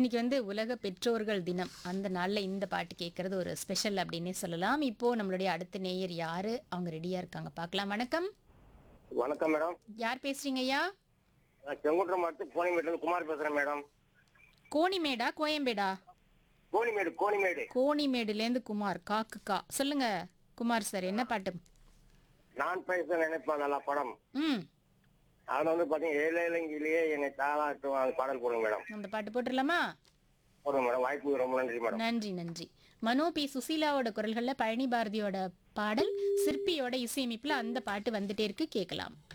இன்னைக்கு வந்து உலக பெற்றோர்கள் தினம் அந்த நாள்ல இந்த பாட்டு கேட்கறது ஒரு ஸ்பெஷல் அப்படின்னே சொல்லலாம் இப்போ நம்மளுடைய அடுத்த நேயர் யாரு அவங்க ரெடியா இருக்காங்க பார்க்கலாம் வணக்கம் வணக்கம் மேடம் யார் பேசுறீங்க ஐயா நான் செங்குன்றம் மாவட்டத்து கோணிமேடு குமார் பேசுறேன் மேடம் கோணிமேடா கோயம்பேடா கோணிமேடு கோணிமேடு கோணிமேடுலேருந்து குமார் காக்கு கா சொல்லுங்க குமார் சார் என்ன பாட்டு நான் பேச நினைப்பேன் நல்லா படம் ம் அதுல வந்து பாத்தீங்கன்னா ஏழைலங்கிலேயே என்னை தாளாட்டும் அந்த பாடல் போடுங்க மேடம் அந்த பாட்டு போட்டுடலாமா போடுங்க மேடம் வாய்ப்புக்கு ரொம்ப நன்றி மேடம் நன்றி நன்றி மனோ பி சுசீலாவோட குரல்கள்ல பழனி பாரதியோட பாடல் சிற்பியோட இசையமைப்புல அந்த பாட்டு வந்துட்டே இருக்கு கேட்கலாம்